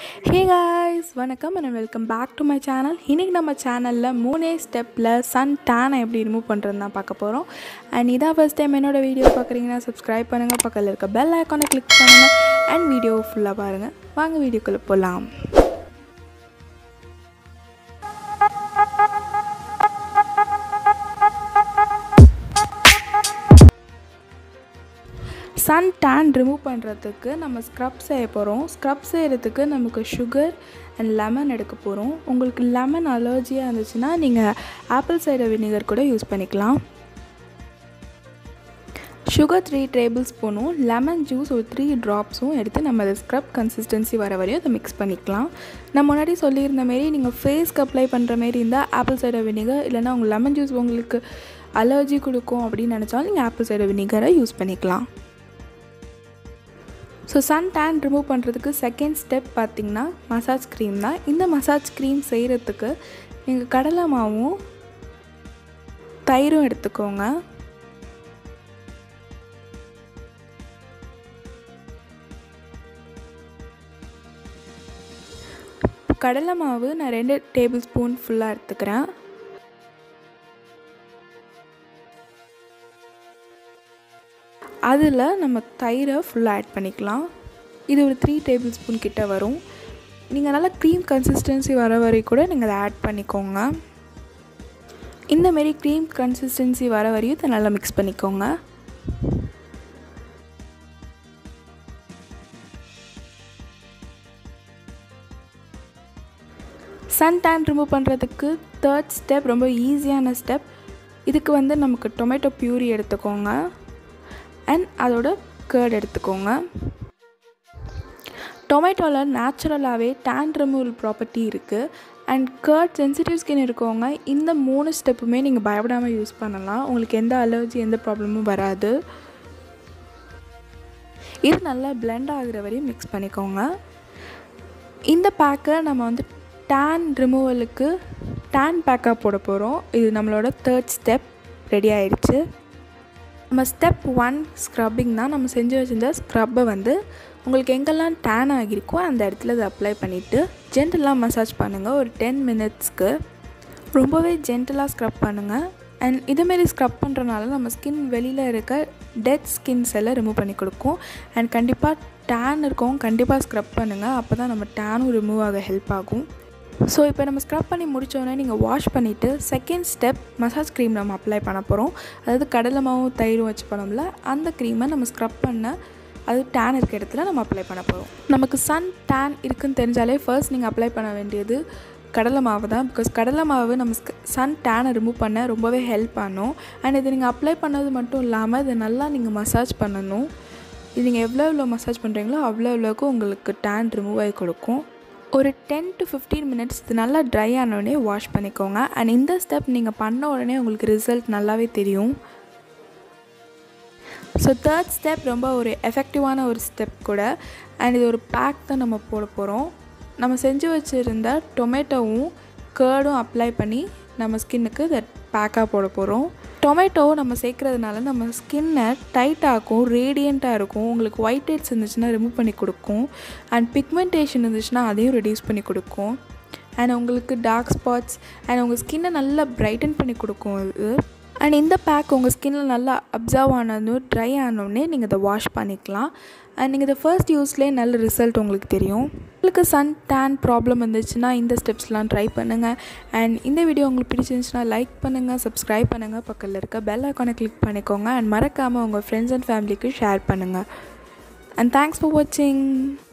ஹே guys வணக்கம் and welcome back to my channel இன்றைக்கி நம்ம சேனலில் மூணே ஸ்டெப்பில் சன் டேனை எப்படி ரிமூவ் பண்ணுறது தான் பார்க்க போகிறோம் அண்ட் இதான் ஃபஸ்ட் டைம் என்னோட வீடியோ பார்க்குறீங்கன்னா சப்ஸ்கிரைப் பண்ணுங்கள் பக்கத்தில் இருக்க பெல் ஐக்கானை கிளிக் பண்ணுங்கள் அண்ட் வீடியோ ஃபுல்லாக பாருங்கள் வாங்க வீடியோக்குள்ளே போகலாம் சன் டேன் ரிமூவ் பண்ணுறதுக்கு நம்ம ஸ்க்ரப் செய்ய போகிறோம் ஸ்க்ரப் செய்கிறதுக்கு நமக்கு சுகர் அண்ட் லெமன் எடுக்க போகிறோம் உங்களுக்கு லெமன் அலர்ஜியாக இருந்துச்சுன்னா நீங்கள் ஆப்பிள் சைடர் வினிகர் கூட யூஸ் பண்ணிக்கலாம் சுகர் த்ரீ டேபிள் ஸ்பூனும் லெமன் ஜூஸ் ஒரு த்ரீ ட்ராப்ஸும் எடுத்து நம்ம அதை ஸ்க்ரப் கன்சிஸ்டன்சி வர வரையும் அதை மிக்ஸ் பண்ணிக்கலாம் நான் முன்னாடி சொல்லியிருந்த மாரி நீங்கள் ஃபேஸ்க்கு அப்ளை பண்ணுற மாரி இருந்தால் ஆப்பிள் சைடர் வினிகர் இல்லைனா உங்கள் லெமன் ஜூஸ் உங்களுக்கு அலர்ஜி கொடுக்கும் அப்படின்னு நினச்சாலும் நீங்கள் ஆப்பிள் சைடர் வினிகரை யூஸ் பண்ணிக்கலாம் ஸோ சன் டேன் ரிமூவ் பண்ணுறதுக்கு செகண்ட் ஸ்டெப் பார்த்திங்கன்னா மசாஜ் க்ரீம் தான் இந்த மசாஜ் க்ரீம் செய்கிறதுக்கு நீங்கள் கடலை மாவும் தயிரும் எடுத்துக்கோங்க கடலை மாவு நான் ரெண்டு டேபிள் ஸ்பூன் ஃபுல்லாக எடுத்துக்கிறேன் அதில் நம்ம தயிரை ஃபுல்லாக ஆட் பண்ணிக்கலாம் இது ஒரு த்ரீ டேபிள் ஸ்பூன் கிட்ட வரும் நீங்கள் நல்லா க்ரீம் கன்சிஸ்டன்சி வர வரை கூட நீங்கள் அதை ஆட் பண்ணிக்கோங்க இந்தமாரி க்ரீம் கன்சிஸ்டன்சி வர வரையும் இதை நல்லா மிக்ஸ் பண்ணிக்கோங்க சன் டேன் ரிமூவ் பண்ணுறதுக்கு தேர்ட் ஸ்டெப் ரொம்ப ஈஸியான ஸ்டெப் இதுக்கு வந்து நமக்கு டொமேட்டோ பியூரி எடுத்துக்கோங்க அண்ட் அதோட கேர்ட் எடுத்துக்கோங்க டொமேட்டோவில் நேச்சுரலாகவே டேன் ரிமூவல் ப்ராப்பர்ட்டி இருக்குது அண்ட் கேர்ட் சென்சிட்டிவ் ஸ்கின் இருக்கவங்க இந்த மூணு ஸ்டெப்புமே நீங்கள் பயப்படாமல் யூஸ் பண்ணலாம் உங்களுக்கு எந்த அலர்ஜி எந்த ப்ராப்ளமும் வராது இது நல்லா பிளெண்ட் ஆகிற வரையும் மிக்ஸ் பண்ணிக்கோங்க இந்த பேக்கை நம்ம வந்து டேன் ரிமூவலுக்கு டேன் பேக்காக போட போகிறோம் இது நம்மளோட தேர்ட் ஸ்டெப் ரெடி ஆயிடுச்சு நம்ம ஸ்டெப் ஒன் ஸ்க்ரப்பிங் தான் நம்ம செஞ்சு வச்சுருந்த ஸ்க்ரப்பை வந்து உங்களுக்கு எங்கெல்லாம் டேன் ஆகியிருக்கோ அந்த இடத்துல அதை அப்ளை பண்ணிவிட்டு ஜென்டலாக மசாஜ் பண்ணுங்கள் ஒரு டென் மினிட்ஸ்க்கு ரொம்பவே ஜென்டலாக ஸ்க்ரப் பண்ணுங்கள் அண்ட் இதேமாரி ஸ்க்ரப் பண்ணுறனால நம்ம ஸ்கின் வெளியில் இருக்க டெட் ஸ்கின்ஸ் எல்லாம் ரிமூவ் பண்ணி கொடுக்கும் அண்ட் கண்டிப்பாக டேன் இருக்கவும் கண்டிப்பாக ஸ்க்ரப் பண்ணுங்கள் அப்போ தான் நம்ம டேனும் ரிமூவ் ஆக ஹெல்ப் ஆகும் ஸோ இப்போ நம்ம ஸ்க்ரப் பண்ணி முடித்தோடனே நீங்கள் வாஷ் பண்ணிவிட்டு செகண்ட் ஸ்டெப் மசாஜ் க்ரீம் நம்ம அப்ளை பண்ண போகிறோம் அதாவது கடலை மாவும் தயிரும் வச்சு பண்ணோம்ல அந்த க்ரீமை நம்ம ஸ்க்ரப் பண்ண அது டேன் இருக்க இடத்துல நம்ம அப்ளை பண்ண போகிறோம் நமக்கு சன் டேன் இருக்குன்னு தெரிஞ்சாலே ஃபர்ஸ்ட் நீங்கள் அப்ளை பண்ண வேண்டியது கடலை மாவு தான் பிகாஸ் கடலை மாவு நம்ம சன் டேனை ரிமூவ் பண்ண ரொம்பவே ஹெல்ப் பண்ணும் அண்ட் இது நீங்கள் அப்ளை பண்ணது மட்டும் இல்லாமல் இதை நல்லா நீங்கள் மசாஜ் பண்ணணும் இது நீங்கள் எவ்வளோ எவ்வளோ மசாஜ் பண்ணுறீங்களோ அவ்வளோ எவ்வளோக்கு உங்களுக்கு டேன் ரிமூவ் ஆகி கொடுக்கும் ஒரு டென் டு ஃபிஃப்டீன் மினிட்ஸ் இது நல்லா ட்ரை ஆனோடனே வாஷ் பண்ணிக்கோங்க அண்ட் இந்த ஸ்டெப் நீங்கள் பண்ண உடனே உங்களுக்கு ரிசல்ட் நல்லாவே தெரியும் ஸோ தேர்ட் ஸ்டெப் ரொம்ப ஒரு எஃபெக்டிவான ஒரு ஸ்டெப் கூட அண்ட் இது ஒரு பேக் தான் நம்ம போட போகிறோம் நம்ம செஞ்சு வச்சுருந்த டொமேட்டோவும் கேர்டும் அப்ளை பண்ணி நம்ம ஸ்கின்னுக்கு இதை பேக்காக போட போகிறோம் டொமேட்டோ நம்ம சேர்க்குறதுனால நம்ம ஸ்கின்னை டைட்டாகும் ரேடியண்ட்டாக இருக்கும் உங்களுக்கு ஒயிட் ஹெட்ஸ் இருந்துச்சுன்னா ரிமூவ் பண்ணி கொடுக்கும் அண்ட் பிக்மெண்டேஷன் இருந்துச்சுன்னா அதையும் ரெடியூஸ் பண்ணி கொடுக்கும் அண்ட் உங்களுக்கு டார்க் ஸ்பாட்ஸ் அண்ட் உங்கள் ஸ்கின்னை நல்லா பிரைட்டன் பண்ணி கொடுக்கும் இது அண்ட் இந்த பேக் உங்கள் ஸ்கின்னில் நல்லா அப்சர்வ் ஆனதும் ட்ரை ஆனோடனே நீங்கள் இதை வாஷ் பண்ணிக்கலாம் அண்ட் நீங்கள் இதை ஃபர்ஸ்ட் யூஸ்லேயே நல்ல ரிசல்ட் உங்களுக்கு தெரியும் உங்களுக்கு சன் டேன் ப்ராப்ளம் இருந்துச்சுன்னா இந்த ஸ்டெப்ஸ்லாம் ட்ரை பண்ணுங்கள் அண்ட் இந்த வீடியோ உங்களுக்கு பிடிச்சிருந்துச்சுன்னா லைக் பண்ணுங்கள் சப்ஸ்கிரைப் பண்ணுங்கள் பக்கத்தில் இருக்க பெல் ஐக்கானை கிளிக் பண்ணிக்கோங்க அண்ட் மறக்காமல் உங்கள் ஃப்ரெண்ட்ஸ் அண்ட் ஃபேமிலிக்கு ஷேர் பண்ணுங்கள் அண்ட் தேங்க்ஸ் ஃபார் வாட்சிங்